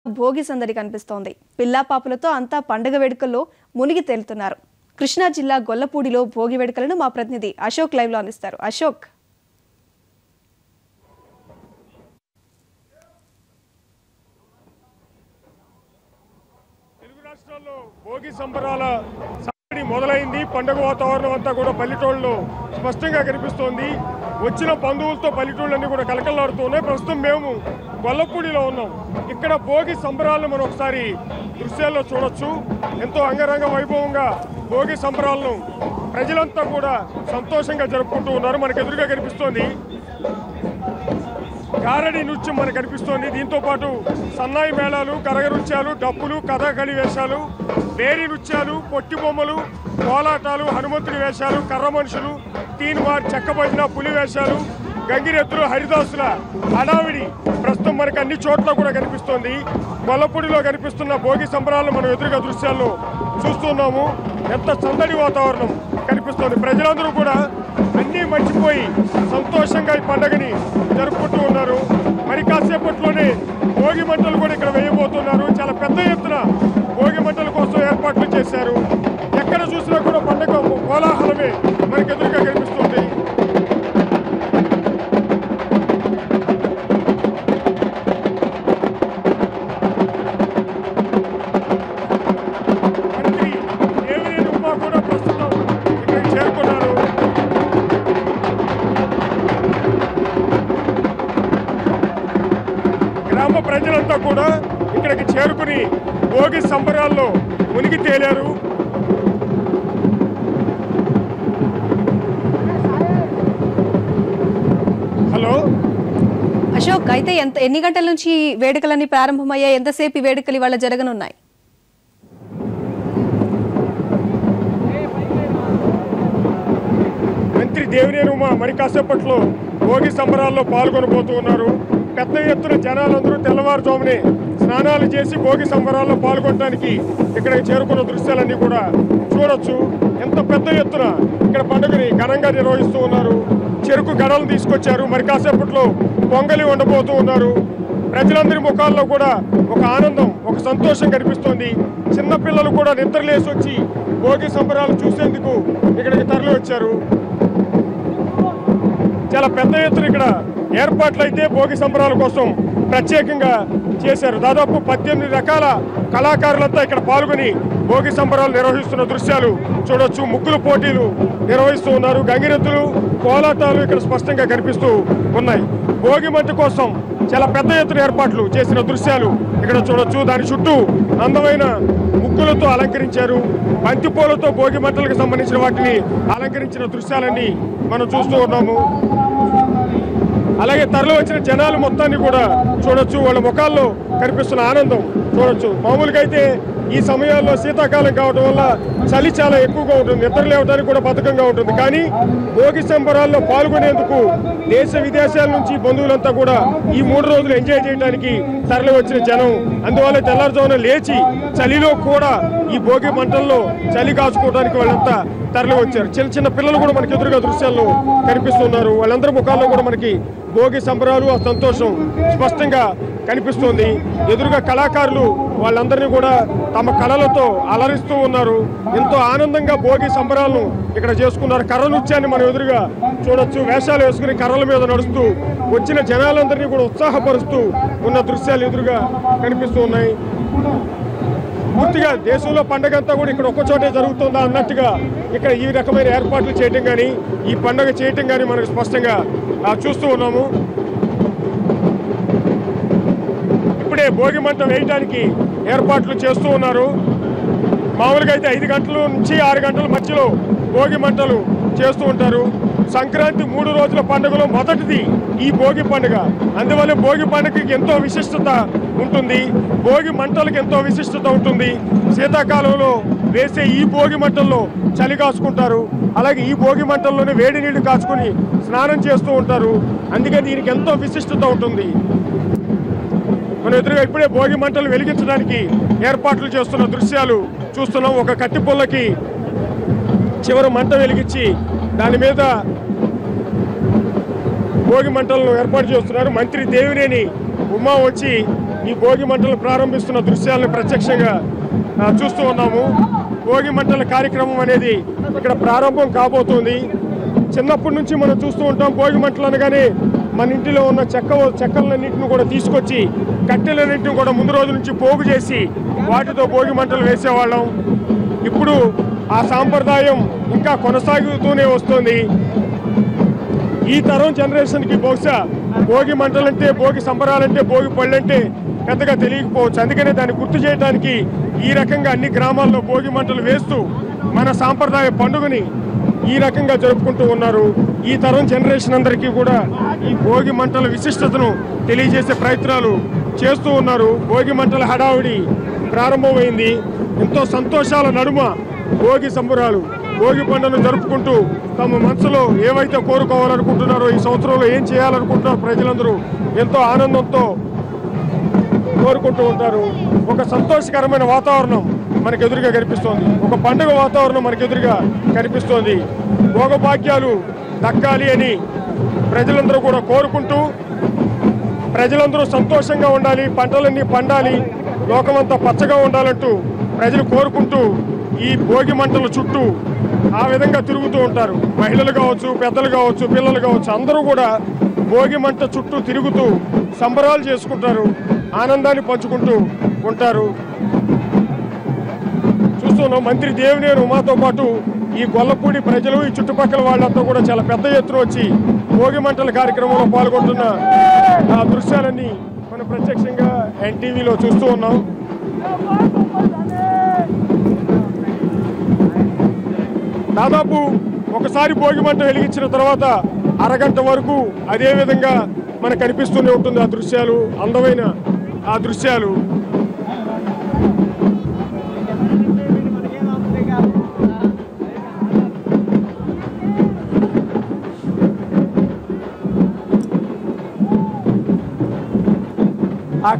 భోగి సందడి కనిపిస్తోంది పిల్లా పాపులతో అంతా పండుగ వేడుకల్లో మునిగి తేలుతున్నారు కృష్ణా జిల్లా గొల్లపూడిలో భోగి వేడుకలను మా ప్రతినిధి అశోక్ లైవ్ లో అందిస్తారు అశోక్ తెలుగు రాష్ట్రాల్లో భోగి సంబరాల సందడి మొదలైంది పండుగ వాతావరణం అంతా కూడా పల్లెటూళ్ళలో స్పష్టంగా కనిపిస్తోంది వచ్చిన బంధువులతో పల్లెటూళ్ళన్నీ కూడా కలకలాడుతూ ఉన్నాయి ప్రస్తుతం మేము గొల్లపూడిలో ఉన్నాం ఇక్కడ భోగి సంబరాలను మనం ఒకసారి దృశ్యాల్లో చూడొచ్చు ఎంతో అంగరంగ వైభవంగా భోగి సంబరాలను ప్రజలంతా కూడా సంతోషంగా జరుపుకుంటూ ఉన్నారు మనకు ఎదురుగా కనిపిస్తోంది గారడి నృత్యం మనకు కనిపిస్తోంది దీంతో పాటు సన్నాయి మేళాలు కరగ నృత్యాలు డప్పులు కథకళి వేషాలు వేరి నృత్యాలు పొట్టి బొమ్మలు కోలాటాలు హనుమంతుడి వేషాలు కర్ర మనుషులు తీన్ మార్ చెక్క భజన పులి వేషాలు గంగిరెత్తులు హరిదాసుల హడావిడి ప్రస్తుతం మనకు అన్ని చోట్ల కూడా కనిపిస్తోంది గొల్లపూడిలో కనిపిస్తున్న భోగి సంబరాలను మనం ఎదురుగా దృశ్యాల్లో చూస్తున్నాము ఎంత సందడి వాతావరణం కనిపిస్తోంది ప్రజలందరూ కూడా అన్నీ మర్చిపోయి సంతోషంగా ఈ పండుగని జరుపుకుంటూ ఉన్నారు మరి కాసేపట్లోనే భోగి మంటలు కూడా ఇక్కడ వేయబోతున్నారు చాలా పెద్ద ఎత్తున భోగి మంటల కోసం ఏర్పాట్లు చేశారు ఎక్కడ చూసినా కూడా పండుగ కోలాహలమే మనకి ఎదురుగా కనిపిస్తుంది మంత్రి దేవినేని ఉమా కూడా ప్రస్తుతం ఇక్కడికి చేరుకున్నారు గ్రామ ప్రజలంతా కూడా ఇక్కడికి చేరుకుని భోగి సంబరాల్లో మునిగి తేలారు హలో అశోక్ అయితే ఎంత ఎన్ని గంటల నుంచి ఈ వేడుకలన్నీ ప్రారంభమయ్యాయి ఎంతసేపు ఈ వేడుకలు ఇవాళ జరగనున్నాయి మంత్రి దేవినేని ఉమా మరి కాసేపట్లో భోగి సంబరాల్లో పాల్గొనబోతూ ఉన్నారు పెద్ద ఎత్తున జనాలందరూ తెల్లవారుజామునే స్నానాలు చేసి భోగి సంబరాల్లో పాల్గొనడానికి ఇక్కడ చేరుకున్న దృశ్యాలన్నీ కూడా చూడొచ్చు ఎంత పెద్ద ఎత్తున ఇక్కడ పండుగని ఘనంగా నిర్వహిస్తూ ఉన్నారు చెరుకు గడలు తీసుకొచ్చారు మరి కాసేపట్లో పొంగలి ఉండబోతూ ఉన్నారు ప్రజలందరి ముఖాల్లో కూడా ఒక ఆనందం ఒక సంతోషం కనిపిస్తోంది చిన్నపిల్లలు కూడా నిద్రలేసి వచ్చి భోగి సంబరాలు చూసేందుకు ఇక్కడికి తరలి వచ్చారు చాలా పెద్ద ఎత్తున ఇక్కడ ఏర్పాట్లు అయితే భోగి సంబరాల కోసం ప్రత్యేకంగా చేశారు దాదాపు పద్దెనిమిది రకాల కళాకారులంతా ఇక్కడ పాల్గొని భోగి సంబరాలు నిర్వహిస్తున్న దృశ్యాలు చూడొచ్చు ముగ్గులు పోటీలు నిర్వహిస్తూ ఉన్నారు గంగిరెద్దులు కోలాటాలు ఇక్కడ స్పష్టంగా కనిపిస్తూ ఉన్నాయి భోగి మంట కోసం చాలా పెద్ద ఎత్తున ఏర్పాట్లు చేసిన దృశ్యాలు ఇక్కడ చూడొచ్చు దాని చుట్టూ అందమైన ముగ్గులతో అలంకరించారు బంతిపూలతో భోగి మంటలకు సంబంధించిన వాటిని అలంకరించిన దృశ్యాలన్నీ మనం చూస్తూ ఉన్నాము అలాగే తరలి వచ్చిన జనాలు మొత్తాన్ని కూడా చూడొచ్చు వాళ్ళ ముఖాల్లో కనిపిస్తున్న ఆనందం చూడొచ్చు మామూలుగా అయితే ఈ సమయాల్లో శీతాకాలం కావడం వల్ల చలి చాలా ఎక్కువగా ఉంటుంది నిద్ర లేవడానికి కూడా బద్ధకంగా ఉంటుంది కానీ భోగి సంబరాల్లో పాల్గొనేందుకు దేశ విదేశాల నుంచి బంధువులంతా కూడా ఈ మూడు రోజులు ఎంజాయ్ చేయడానికి తరలి వచ్చిన జనం అందువల్ల తెల్లారుజామున లేచి చలిలో కూడా ఈ భోగి మంటల్లో చలి కాచుకోవడానికి వాళ్ళంతా తరలి వచ్చారు చిన్న చిన్న పిల్లలు కూడా మనకి ఎదురుగా దృశ్యాల్లో కనిపిస్తున్నారు వాళ్ళందరి ముఖాల్లో కూడా మనకి భోగి సంబరాలు ఆ సంతోషం స్పష్టంగా కనిపిస్తోంది ఎదురుగా కళాకారులు వాళ్ళందరినీ కూడా తమ కళలతో అలరిస్తూ ఉన్నారు ఎంతో ఆనందంగా భోగి సంబరాలను ఇక్కడ చేసుకున్నారు కర్ర నృత్యాన్ని మనం ఎదురుగా చూడొచ్చు వేషాలు వేసుకుని కర్రల మీద నడుస్తూ వచ్చిన జనాలందరినీ కూడా ఉత్సాహపరుస్తూ ఉన్న దృశ్యాలు ఎదురుగా కనిపిస్తూ ఉన్నాయి పూర్తిగా దేశంలో పండగ అంతా కూడా ఇక్కడ ఒక్క చోటే జరుగుతుందా అన్నట్టుగా ఇక్కడ ఈ రకమైన ఏర్పాట్లు చేయటం కానీ ఈ పండగ చేయటం కానీ మనకు స్పష్టంగా ఆ, చూస్తూ ఉన్నాము ఇప్పుడే భోగి మంట వేయడానికి ఏర్పాట్లు చేస్తూ ఉన్నారు మామూలుగా అయితే ఐదు గంటల నుంచి ఆరు గంటల మధ్యలో భోగి మంటలు చేస్తూ ఉంటారు సంక్రాంతి మూడు రోజుల పండుగలో మొదటిది ఈ భోగి పండుగ అందువల్ల భోగి పండుగకి ఎంతో విశిష్టత ఉంటుంది భోగి మంటలకు ఎంతో విశిష్టత ఉంటుంది శీతాకాలంలో వేసే ఈ భోగి మంటల్లో చలి కాచుకుంటారు అలాగే ఈ భోగి మంటల్లోనే వేడి నీళ్లు కాచుకుని స్నానం చేస్తూ ఉంటారు అందుకే దీనికి ఎంతో విశిష్టత ఉంటుంది మన ఎదురుగా ఇప్పుడే భోగి మంటలు వెలిగించడానికి ఏర్పాట్లు చేస్తున్న దృశ్యాలు చూస్తున్నాం ఒక కత్తి పుల్లకి చివరి మంట వెలిగించి దాని మీద భోగి మంటలను ఏర్పాటు చేస్తున్నారు మంత్రి దేవినేని ఉమా వచ్చి ఈ భోగి మంటలు ప్రారంభిస్తున్న దృశ్యాలను ప్రత్యక్షంగా ఆ, చూస్తూ ఉన్నాము భోగి మంటల కార్యక్రమం అనేది ఇక్కడ ప్రారంభం కాబోతుంది చిన్నప్పటి నుంచి మనం చూస్తూ ఉంటాం భోగి మంటలు అనగానే మన ఇంటిలో ఉన్న చెక్క చెక్కలన్నింటిని కూడా తీసుకొచ్చి కట్టెలన్నింటిని కూడా ముందు రోజు నుంచి పోగు చేసి వాటితో భోగి మంటలు వేసేవాళ్ళం ఇప్పుడు ఆ సాంప్రదాయం ఇంకా కొనసాగుతూనే వస్తుంది ఈ తరం జనరేషన్కి బహుశా భోగి మంటలంటే భోగి సంబరాలంటే భోగి పళ్ళంటే పెద్దగా తెలియకపోవచ్చు అందుకనే దాన్ని గుర్తు చేయడానికి ఈ రకంగా అన్ని గ్రామాల్లో భోగి మంటలు వేస్తూ మన సాంప్రదాయ పండుగని ఈ రకంగా జరుపుకుంటూ ఉన్నారు ఈ తరం జనరేషన్ అందరికీ కూడా ఈ భోగి మంటల విశిష్టతను తెలియజేసే ప్రయత్నాలు చేస్తూ ఉన్నారు భోగి మంటల హడావుడి ప్రారంభమైంది ఎంతో సంతోషాల నడుమ భోగి సంబరాలు భోగి పండుగను జరుపుకుంటూ తమ మనసులో ఏవైతే కోరుకోవాలనుకుంటున్నారో ఈ సంవత్సరంలో ఏం చేయాలనుకుంటున్నారో ప్రజలందరూ ఎంతో ఆనందంతో కోరుకుంటూ ఉంటారు ఒక సంతోషకరమైన వాతావరణం మనకు ఎదురుగా కనిపిస్తోంది ఒక పండుగ వాతావరణం మనకు ఎదురుగా కనిపిస్తోంది భోగభాగ్యాలు దక్కాలి అని ప్రజలందరూ కూడా కోరుకుంటూ ప్రజలందరూ సంతోషంగా ఉండాలి పంటలన్నీ పండాలి లోకమంతా పచ్చగా ఉండాలంటూ ప్రజలు కోరుకుంటూ ఈ భోగి మంటల చుట్టూ ఆ విధంగా తిరుగుతూ ఉంటారు మహిళలు కావచ్చు పెద్దలు కావచ్చు పిల్లలు కావచ్చు అందరూ కూడా భోగి మంట చుట్టూ తిరుగుతూ సంబరాలు చేసుకుంటారు ఆనందాన్ని పంచుకుంటూ ఉంటారు చూస్తున్నాం మంత్రి దేవినేని ఉమాతో పాటు ఈ గొల్లపూడి ప్రజలు ఈ చుట్టుపక్కల వాళ్ళంతా కూడా చాలా పెద్ద ఎత్తున వచ్చి భోగి మంటల కార్యక్రమంలో పాల్గొంటున్న ఆ దృశ్యాలన్నీ మనం ప్రత్యక్షంగా ఎన్టీవీలో చూస్తూ ఉన్నాం దాదాపు ఒకసారి భోగి మంట వెలిగించిన తర్వాత అరగంట వరకు అదే విధంగా మనకు కనిపిస్తూనే ఉంటుంది ఆ దృశ్యాలు అందమైన ఆ దృశ్యాలు ఆ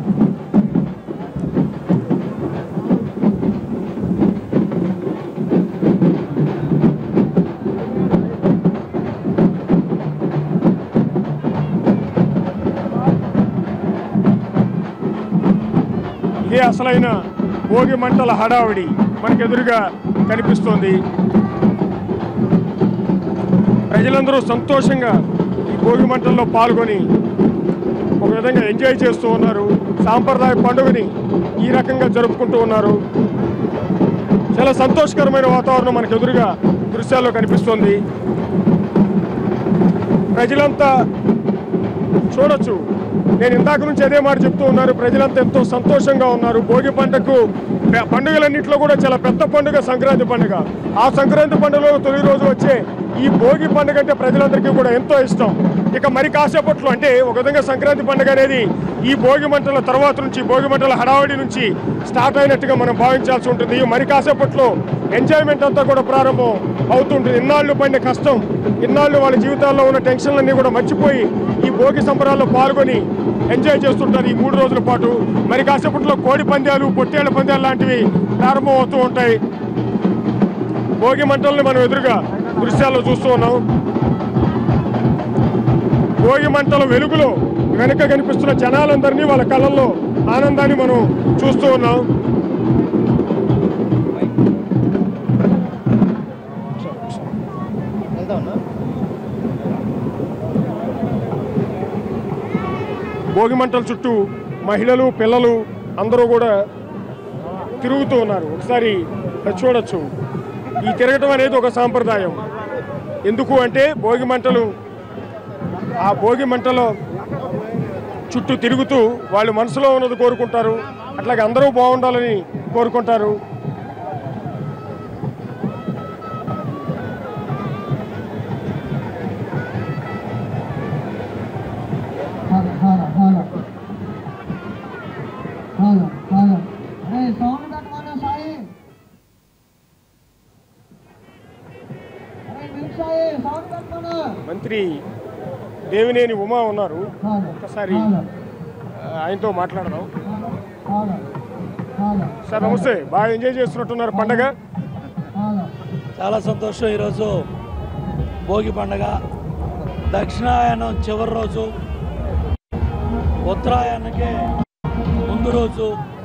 ఇదే అసలైన భోగి మంటల హడావిడి మనకు ఎదురుగా కనిపిస్తోంది ప్రజలందరూ సంతోషంగా ఈ భోగి మంటల్లో పాల్గొని ఒక విధంగా ఎంజాయ్ చేస్తూ ఉన్నారు సాంప్రదాయ పండుగని ఈ రకంగా జరుపుకుంటూ ఉన్నారు చాలా సంతోషకరమైన వాతావరణం మనకు ఎదురుగా దృశ్యాల్లో కనిపిస్తోంది ప్రజలంతా చూడొచ్చు నేను ఇందాక నుంచి అదే మాట చెప్తూ ఉన్నారు ప్రజలంతా ఎంతో సంతోషంగా ఉన్నారు భోగి పండుగకు ప- పండుగలన్నింటిలో కూడా చాలా పెద్ద పండుగ సంక్రాంతి పండుగ ఆ సంక్రాంతి పండుగలో తొలి రోజు వచ్చే ఈ భోగి పండుగ అంటే ప్రజలందరికీ కూడా ఎంతో ఇష్టం ఇక మరి కాసేపట్లో అంటే ఒక విధంగా సంక్రాంతి పండుగ అనేది ఈ భోగి మంటల తర్వాత నుంచి భోగి మంటల హడావడి నుంచి స్టార్ట్ అయినట్టుగా మనం భావించాల్సి ఉంటుంది ఈ మరి కాసేపట్లో ఎంజాయ్మెంట్ అంతా కూడా ప్రారంభం అవుతుంటుంది ఇన్నాళ్ళు పడిన కష్టం ఇన్నాళ్ళు వాళ్ళ జీవితాల్లో ఉన్న టెన్షన్లన్నీ కూడా మర్చిపోయి ఈ భోగి సంబరాల్లో పాల్గొని ఎంజాయ్ చేస్తుంటారు ఈ మూడు రోజుల పాటు మరి కాసేపట్లో కోడి పందాలు పొట్టేళ్ల పందాలు లాంటివి ప్రారంభం అవుతూ ఉంటాయి భోగి మంటల్ని మనం ఎదురుగా దృశ్యాల్లో చూస్తూ ఉన్నాం భోగి మంటల వెలుగులో వెనక కనిపిస్తున్న జనాలందరినీ వాళ్ళ కళ్ళల్లో ఆనందాన్ని మనం చూస్తూ ఉన్నాం భోగి మంటల చుట్టూ మహిళలు పిల్లలు అందరూ కూడా తిరుగుతూ ఉన్నారు ఒకసారి చూడొచ్చు ఈ తిరగటం అనేది ఒక సాంప్రదాయం ఎందుకు అంటే భోగి మంటలు ఆ భోగి మంటలో చుట్టూ తిరుగుతూ వాళ్ళు మనసులో ఉన్నది కోరుకుంటారు అట్లాగే అందరూ బాగుండాలని కోరుకుంటారు హాల హాల హాల హాల హాల అరే సౌండ్ కట్టమన్నా సాయి అరే మిల్క్ సాయి సౌండ్ కట్టమన్నా మంత్రి దేవినేని ఉమా ఉన్నారు హాల ఒక్కసారి హాల ఆ, ఆయనతో మాట్లాడదాం హాల హాల సార్ నమస్తే బాగా ఎంజాయ్ చేస్తున్నట్టున్నారు పండగ హాల చాలా సంతోషం ఈరోజు భోగి పండగ దక్షిణాయనం చివరి రోజు ఉత్తరాయణకి ముందు రోజు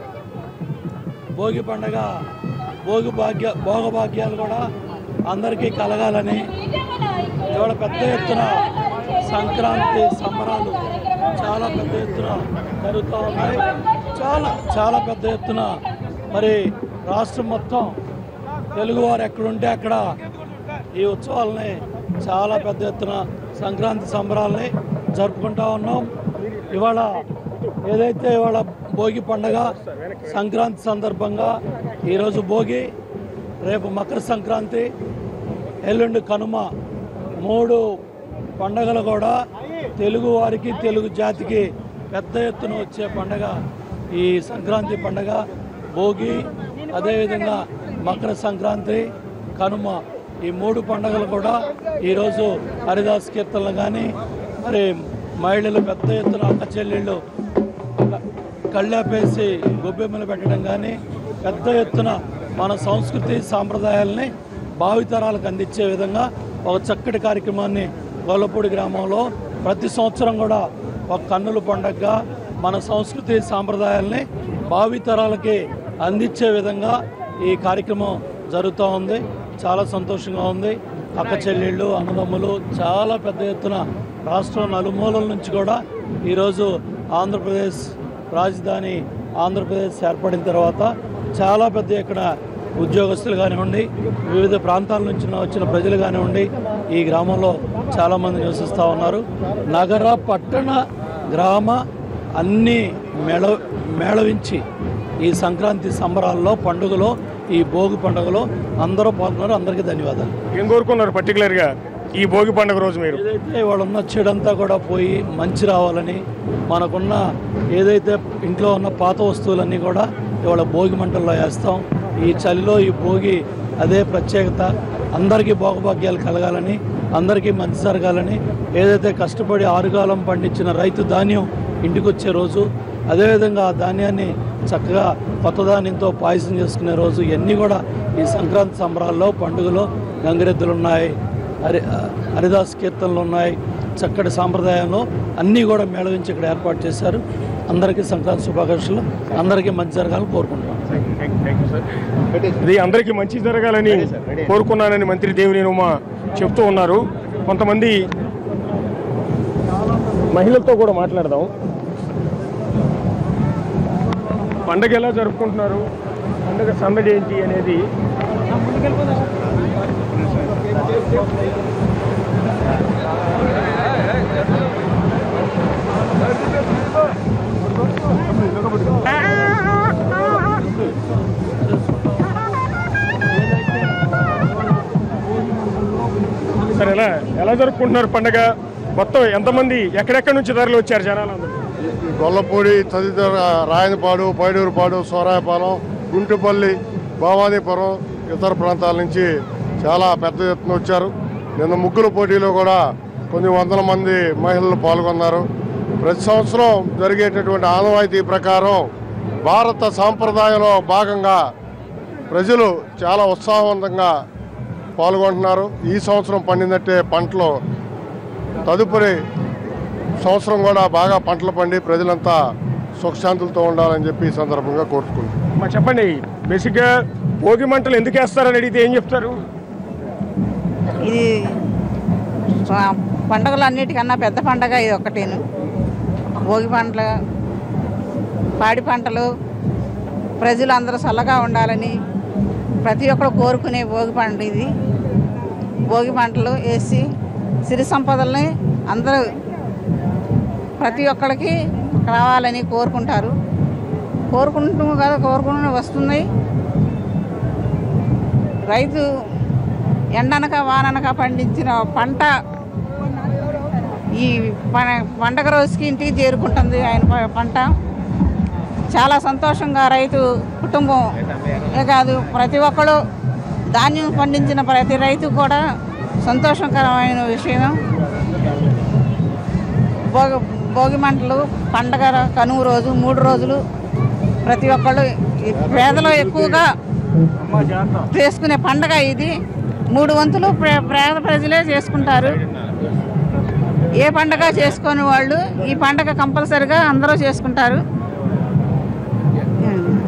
భోగి పండగ భోగి భాగ్య భోగభాగ్యాలు కూడా అందరికీ కలగాలని ఇవాళ పెద్ద ఎత్తున సంక్రాంతి సంబరాలు చాలా పెద్ద ఎత్తున జరుగుతూ ఉన్నాయి చాలా చాలా పెద్ద ఎత్తున మరి రాష్ట్రం మొత్తం తెలుగువారు ఎక్కడుంటే అక్కడ ఈ ఉత్సవాలని చాలా పెద్ద ఎత్తున సంక్రాంతి సంబరాలని జరుపుకుంటా ఉన్నాం ఇవాళ ఏదైతే ఇవాళ భోగి పండగ సంక్రాంతి సందర్భంగా ఈరోజు భోగి రేపు మకర సంక్రాంతి ఎల్లుండి కనుమ మూడు పండగలు కూడా తెలుగు వారికి తెలుగు జాతికి పెద్ద ఎత్తున వచ్చే పండగ ఈ సంక్రాంతి పండగ భోగి అదేవిధంగా మకర సంక్రాంతి కనుమ ఈ మూడు పండుగలు కూడా ఈరోజు హరిదాస్ కీర్తనలు కానీ మరి మహిళలు పెద్ద ఎత్తున అక్క చెల్లెళ్ళు కళ్ళాపేసి గొబ్బెమ్మలు పెట్టడం కానీ పెద్ద ఎత్తున మన సంస్కృతి సాంప్రదాయాలని భావితరాలకు అందించే విధంగా ఒక చక్కటి కార్యక్రమాన్ని గొల్లపూడి గ్రామంలో ప్రతి సంవత్సరం కూడా ఒక కన్నుల పండగగా మన సంస్కృతి సాంప్రదాయాల్ని భావితరాలకి అందించే విధంగా ఈ కార్యక్రమం జరుగుతూ ఉంది చాలా సంతోషంగా ఉంది అక్క చెల్లెళ్ళు అన్నదమ్ములు చాలా పెద్ద ఎత్తున రాష్ట్రం నలుమూలల నుంచి కూడా ఈరోజు ఆంధ్రప్రదేశ్ రాజధాని ఆంధ్రప్రదేశ్ ఏర్పడిన తర్వాత చాలా పెద్ద ఇక్కడ ఉద్యోగస్తులు కానివ్వండి వివిధ ప్రాంతాల నుంచి వచ్చిన ప్రజలు కానివ్వండి ఈ గ్రామంలో చాలామంది నివసిస్తూ ఉన్నారు నగర పట్టణ గ్రామ అన్నీ మేళ మేళవించి ఈ సంక్రాంతి సంబరాల్లో పండుగలో ఈ భోగి పండుగలో అందరూ పాల్గొన్నారు అందరికీ ధన్యవాదాలు ఏం కోరుకున్నారు పర్టికులర్గా ఈ భోగి పండుగ రోజు మీరు ఏదైతే ఇవాళ ఉన్న చెడంతా కూడా పోయి మంచి రావాలని మనకున్న ఏదైతే ఇంట్లో ఉన్న పాత వస్తువులన్నీ కూడా ఇవాళ భోగి మంటల్లో వేస్తాం ఈ చలిలో ఈ భోగి అదే ప్రత్యేకత అందరికీ భోగభాగ్యాలు కలగాలని అందరికీ మంచి జరగాలని ఏదైతే కష్టపడి ఆరుగాలం పండించిన రైతు ధాన్యం ఇంటికి వచ్చే రోజు అదేవిధంగా ఆ ధాన్యాన్ని చక్కగా కొత్త ధాన్యంతో పాయసం చేసుకునే రోజు ఇవన్నీ కూడా ఈ సంక్రాంతి సంబరాల్లో పండుగలో గంగిరెద్దులు ఉన్నాయి హరి హరిదాస్ కీర్తనలు ఉన్నాయి చక్కటి సాంప్రదాయంలో అన్నీ కూడా మేళవించి ఇక్కడ ఏర్పాటు చేశారు అందరికీ సంక్రాంతి శుభాకాంక్షలు అందరికీ మంచి జరగాలని కోరుకుంటున్నాం ఇది అందరికీ మంచి జరగాలని కోరుకున్నానని మంత్రి దేవినేని ఉమా చెప్తూ ఉన్నారు కొంతమంది మహిళలతో కూడా మాట్లాడదాం పండగ ఎలా జరుపుకుంటున్నారు పండగ సందడి ఏంటి అనేది సరే ఎలా ఎలా జరుపుకుంటున్నారు పండగ మొత్తం ఎంతమంది ఎక్కడెక్కడి నుంచి ధరలు వచ్చారు జనాలు అందరూ గొల్లపూడి తదితర రాయనపాడు పైడూరుపాడు సోరాయపాలెం గుంటుపల్లి భవానీపురం ఇతర ప్రాంతాల నుంచి చాలా పెద్ద ఎత్తున వచ్చారు నిన్న ముగ్గుల పోటీలో కూడా కొన్ని వందల మంది మహిళలు పాల్గొన్నారు ప్రతి సంవత్సరం జరిగేటటువంటి ఆనవాయితీ ప్రకారం భారత సాంప్రదాయంలో భాగంగా ప్రజలు చాలా ఉత్సాహవంతంగా పాల్గొంటున్నారు ఈ సంవత్సరం పండినట్టే పంటలు తదుపరి సంవత్సరం కూడా బాగా పంటలు పండి ప్రజలంతా సుఖశాంతులతో ఉండాలని చెప్పి ఈ సందర్భంగా కోరుకుంటున్నాను మా చెప్పండి బేసిక్గా భోగి మంటలు ఎందుకు వేస్తారని అడిగితే ఏం చెప్తారు ఇది స్వా- పండగలన్నిటికన్నా పెద్ద పండగ ఇది ఒక్కటేను భోగి పంటలు పాడి పంటలు ప్రజలు అందరూ చల్లగా ఉండాలని ప్రతి ఒక్కరు కోరుకునే భోగి పంట ఇది భోగి పంటలు వేసి సిరి సంపదల్ని అందరూ ప్రతి ఒక్కరికి రావాలని కోరుకుంటారు కోరుకుంటూ కదా కోరుకుంటూ వస్తుంది రైతు ఎండనక వాననక పండించిన పంట ఈ ప- పండగ రోజుకి ఇంటికి చేరుకుంటుంది ఆయన ప- పంట చాలా సంతోషంగా రైతు కుటుంబం ఏ కాదు ప్రతి ఒక్కరు ధాన్యం పండించిన ప్రతి రైతు కూడా సంతోషకరమైన విషయం భోగి భోగి మంటలు పండగ కనుమ రోజు మూడు రోజులు ప్రతి ఒక్కళ్ళు ఈ పేదలు ఎక్కువగా చేసుకునే పండగ ఇది మూడు వంతులు ప్రే- పేద ప్రజలే చేసుకుంటారు ఏ పండగ చేసుకొని వాళ్ళు ఈ పండగ కంపల్సరిగా అందరూ చేసుకుంటారు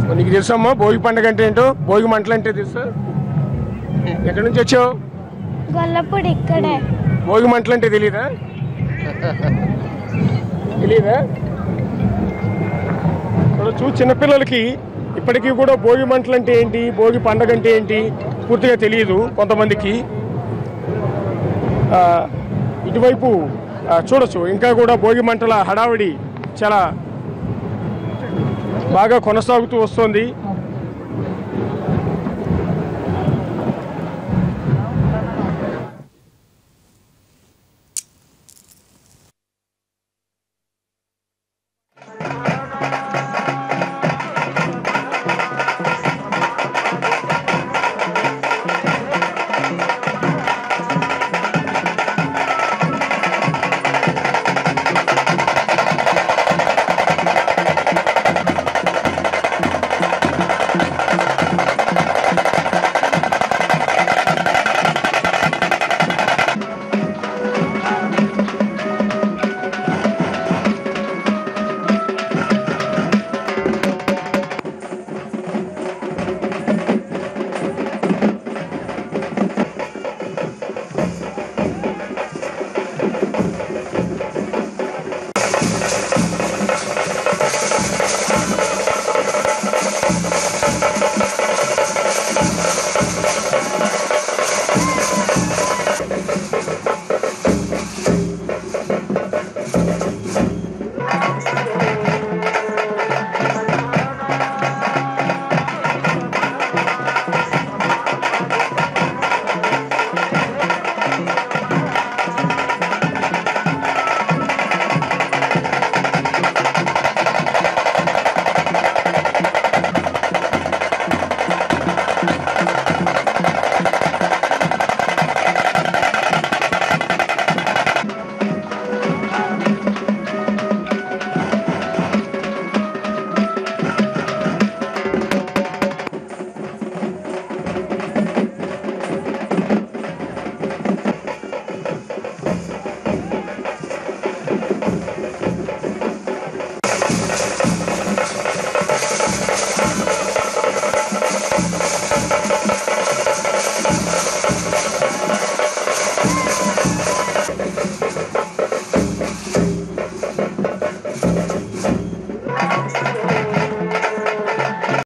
నీకు తెలుసమ్మా భోగి పండుగ అంటే ఏంటో భోగి మంటలు అంటే తెలుసా ఎక్కడి నుంచి వచ్చావు గొల్లపూడి ఇక్కడే భోగి మంటలు అంటే తెలీదా తెలీదా చూడొచ్చు చిన్నపిల్లలకి ఇప్పటికీ కూడా భోగి మంటలు అంటే ఏంటి భోగి పండగ అంటే ఏంటి పూర్తిగా తెలియదు కొంతమందికి ఆ, ఇటువైపు ఆ, చూడొచ్చు ఇంకా కూడా భోగి మంటల హడావిడి చాలా బాగా కొనసాగుతూ వస్తుంది